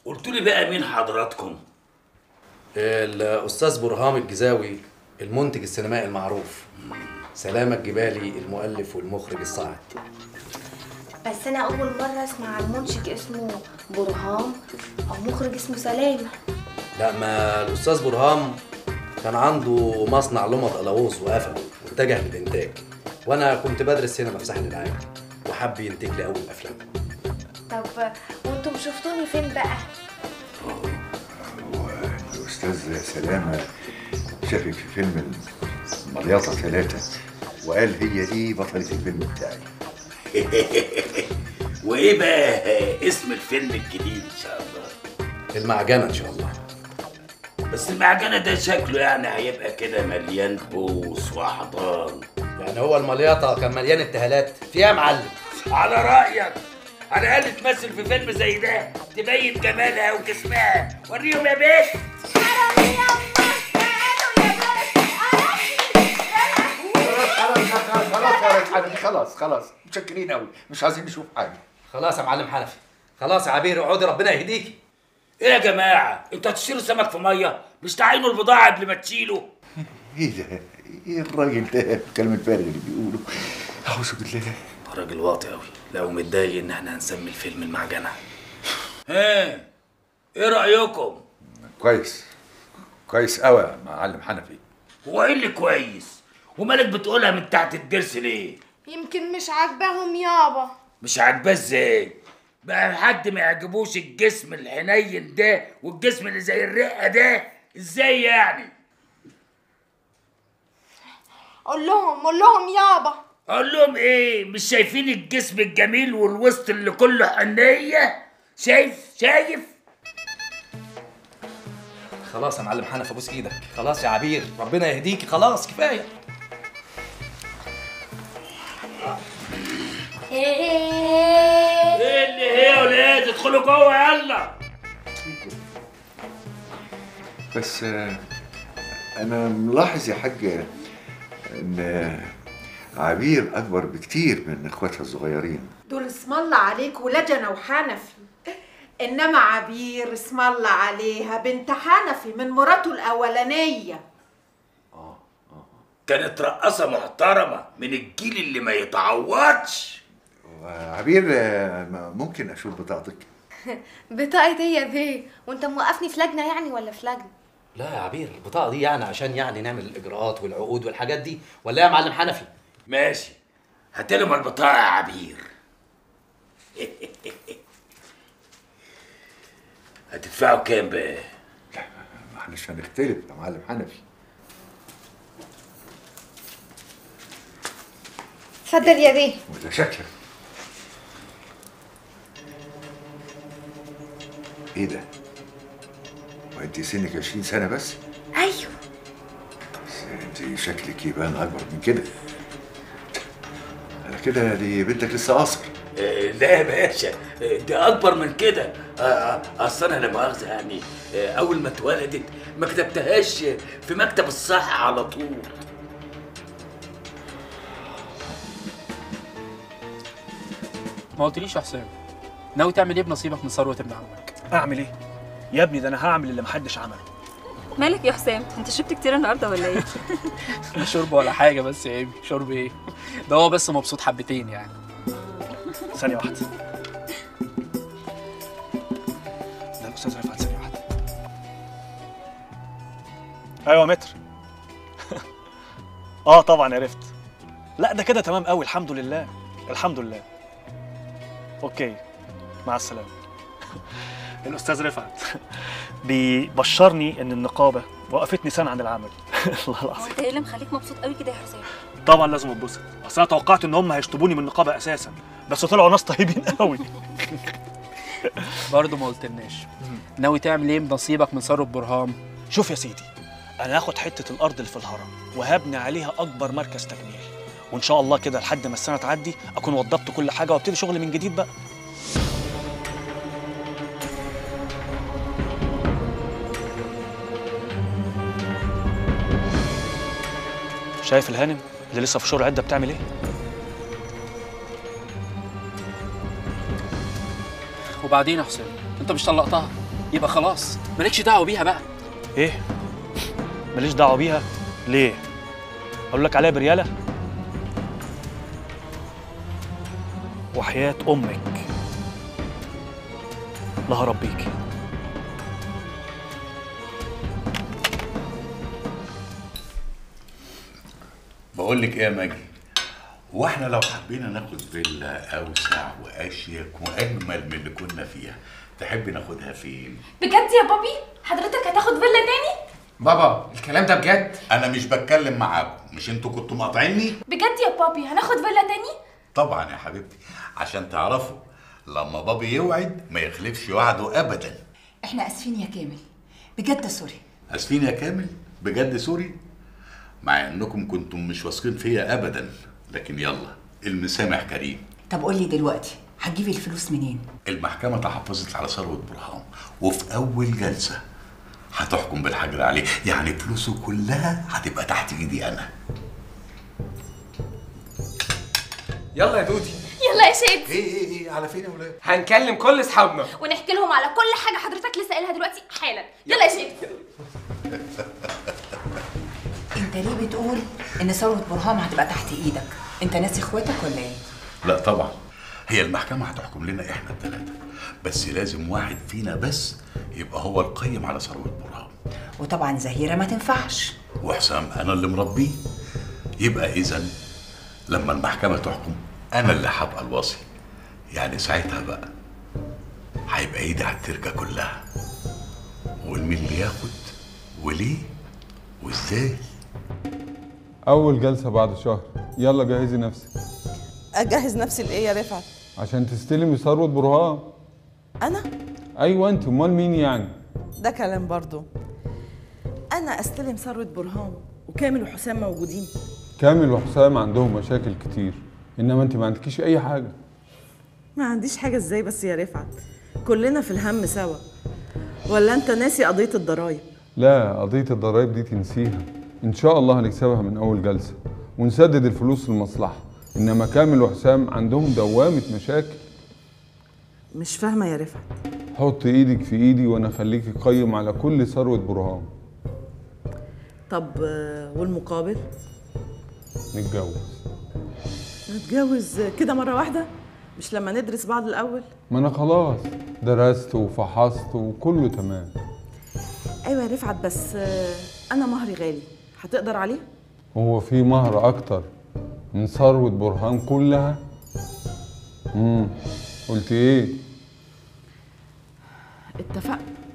قلتوا لي بقى مين حضراتكم الاستاذ برهام الجزاوي المنتج السينمائي المعروف سلامة الجبالي المؤلف والمخرج الصاعد بس انا اول مره اسمع عن منشد اسمه برهام او مخرج اسمه سلامه لا ما الاستاذ برهام كان عنده مصنع لمض قلاووز وقفله واتجه للانتاج وانا كنت بدرس سينما في ساحل العاج وحب ينتج لي اول افلام طب وانتم شفتوني فين بقى الأستاذ سلامة شافك في فيلم المليطة ثلاثة وقال هي دي بطلة الفيلم بتاعي وايه بقى اسم الفيلم الجديد ان شاء الله المعجنة ان شاء الله بس المعجنه ده شكله يعني هيبقى كده مليان بوس واحضان يعني هو المليطة كان مليان ابتهالات فيها معلم على رايك على الاقل تمثل في فيلم زي ده تبين جمالها وجسمها وريهم يا باشا خلاص خلاص خلاص يا ريت حبيبي خلاص خلاص متشكرين قوي مش عايزين نشوف حاجة خلاص يا معلم حنفي خلاص يا عبير اقعدي ربنا يهديكي ايه يا جماعه انتوا هتشتروا سمك في ميه مش تعينوا البضاعه قبل ما تشيلوا ايه ده؟ ايه الراجل ده الكلام الفارغ اللي بيقوله؟ اعوذ بالله راجل واطي قوي لو متضايق ان احنا هنسمي الفيلم المعجنه ها ايه رايكم كويس كويس قوي يا معلم حنفي هو ايه اللي كويس ومالك بتقولها من تحت الضرس ليه يمكن مش عاجباهم يابا مش عاجباه ازاي بقى حد ما يعجبوش الجسم الحنين ده والجسم اللي زي الرقه ده ازاي يعني قول لهم قول لهم يابا اقول لهم ايه مش شايفين الجسم الجميل والوسط اللي كله حنيه شايف شايف خلاص يا معلم حنفي ابوس ايدك خلاص يا عبير ربنا يهديكي خلاص كفايه ايه اللي هي يا ولاد ادخلوا جوه يلا بس آه، انا ملاحظ يا حاج ان آه، عبير اكبر بكتير من اخواتها الصغيرين دول اسم الله عليك ولجنة وحنفي انما عبير اسم الله عليها بنت حنفي من مراته الاولانيه كانت رقاصه محترمه من الجيل اللي ما يتعوضش عبير آه، ممكن اشوف بطاقتك بطاقة ايه يا بيه وانت موقفني في لجنة يعني ولا في لجنة لا يا عبير البطاقه دي يعني عشان يعني نعمل الاجراءات والعقود والحاجات دي ولا إيه يا معلم حنفي ماشي هات لهم البطاقه يا عبير هتدفعوا كام بقى احنا مش هنختلف يا معلم حنفي اتفضل يا بيه متشكر ايه ده؟ وانت سنك 20 سنة بس؟ ايوه بس انت شكلك يبان اكبر من كده على كده دي بنتك لسه قاصر آه، لا يا باشا آه، دي اكبر من كده آه، آه، اصل انا لا مؤاخذه يعني آه، اول ما اتولدت ما كتبتهاش في مكتب الصحه على طول ما قلتليش يا حسام ناوي تعمل ايه بنصيبك من ثروه ابن عمك اعمل ايه يا ابني ده انا هعمل اللي محدش عمله مالك يا حسام انت شربت كتير النهارده ولا ايه لا شرب ولا حاجه بس يا ايمي شرب ايه ده هو بس مبسوط حبتين يعني ثانيه واحده ده الاستاذ رفعت ثانيه واحده ايوه متر اه طبعا عرفت لا ده كده تمام قوي الحمد لله الحمد لله اوكي مع السلامه الاستاذ رفعت بيبشرني ان النقابه وقفتني سنه عن العمل الله هو العظيم انت ايه اللي مخليك مبسوط قوي كده يا حسام طبعا لازم اتبسط اصل انا توقعت ان هم هيشطبوني من النقابه اساسا بس طلعوا ناس طيبين قوي برضه ما قلتلناش ناوي تعمل ايه بنصيبك من ثروه برهام شوف يا سيدي انا هاخد حته الارض اللي في الهرم وهبني عليها اكبر مركز تجميل وان شاء الله كده لحد ما السنه تعدي اكون وضبت كل حاجه وابتدي شغل من جديد بقى شايف الهانم اللي لسه في شهور عده بتعمل ايه وبعدين يا حسام انت مش طلقتها يبقى خلاص مالكش دعوه بيها بقى ايه ماليش دعوه بيها ليه اقول لك عليها برياله وحياه امك الله ربيكي بقول لك ايه يا ماجي هو احنا لو حبينا ناخد فيلا اوسع واشيك واجمل من اللي كنا فيها تحبي ناخدها فين بجد يا بابي حضرتك هتاخد فيلا تاني بابا الكلام ده بجد انا مش بتكلم معاكم مش انتوا كنتوا مقاطعيني بجد يا بابي هناخد فيلا تاني طبعا يا حبيبتي عشان تعرفوا لما بابي يوعد ما يخلفش وعده ابدا احنا اسفين يا كامل بجد سوري اسفين يا كامل بجد سوري مع انكم كنتم مش واثقين فيا ابدا لكن يلا المسامح كريم طب قول لي دلوقتي هتجيبي الفلوس منين المحكمة تحفظت على ثروة برهان وفي أول جلسة هتحكم بالحجر عليه يعني فلوسه كلها هتبقى تحت إيدي أنا يلا يا دودي يلا يا شادي إيه إيه إيه على فين يا ولاد؟ هنكلم كل اصحابنا ونحكي لهم على كل حاجه حضرتك لسه قايلها دلوقتي حالا يلا يا شادي انت ليه بتقول ان ثروه برهام هتبقى تحت ايدك انت ناسي اخواتك ولا ايه لا طبعا هي المحكمة هتحكم لنا إحنا الثلاثة بس لازم واحد فينا بس يبقى هو القيم على ثروة برهان وطبعا زهيره ما تنفعش وحسام أنا اللي مربيه يبقى إذا لما المحكمة تحكم أنا اللي هبقى الوصي يعني ساعتها بقى هيبقى إيدي على التركة كلها والمين اللي ياخد وليه وإزاي أول جلسة بعد شهر يلا جهزي نفسك اجهز نفسي لايه يا رفعت عشان تستلمي ثروة برهان انا أيوة أنت أمال مين يعني؟ ده كلام برضو انا استلم ثروه برهان وكامل وحسام موجودين كامل وحسام عندهم مشاكل كتير إنما أنت ما عندكيش أي حاجة ما عنديش حاجه ازاي بس يا رفعت كلنا في الهم سوا ولا انت ناسي قضيه الضرايب لا قضية الضرايب دي تنسيها إن شاء الله هنكسبها من أول جلسة ونسدد الفلوس للمصلحة إنما كامل وحسام عندهم دوامة مشاكل مش فاهمه يا رفعت حط إيدك في إيدي وأنا أخليكي قيم على كل ثروة برهان طب آه، والمقابل نتجوز نتجوز كده مره واحده مش لما ندرس بعض الاول ما أنا خلاص درست وفحصت وكله تمام ايوه يا رفعت بس آه، انا مهري غالي هتقدر عليه هو في مهر أكتر من ثروة برهان كلها؟ امم قلت إيه؟ اتفقنا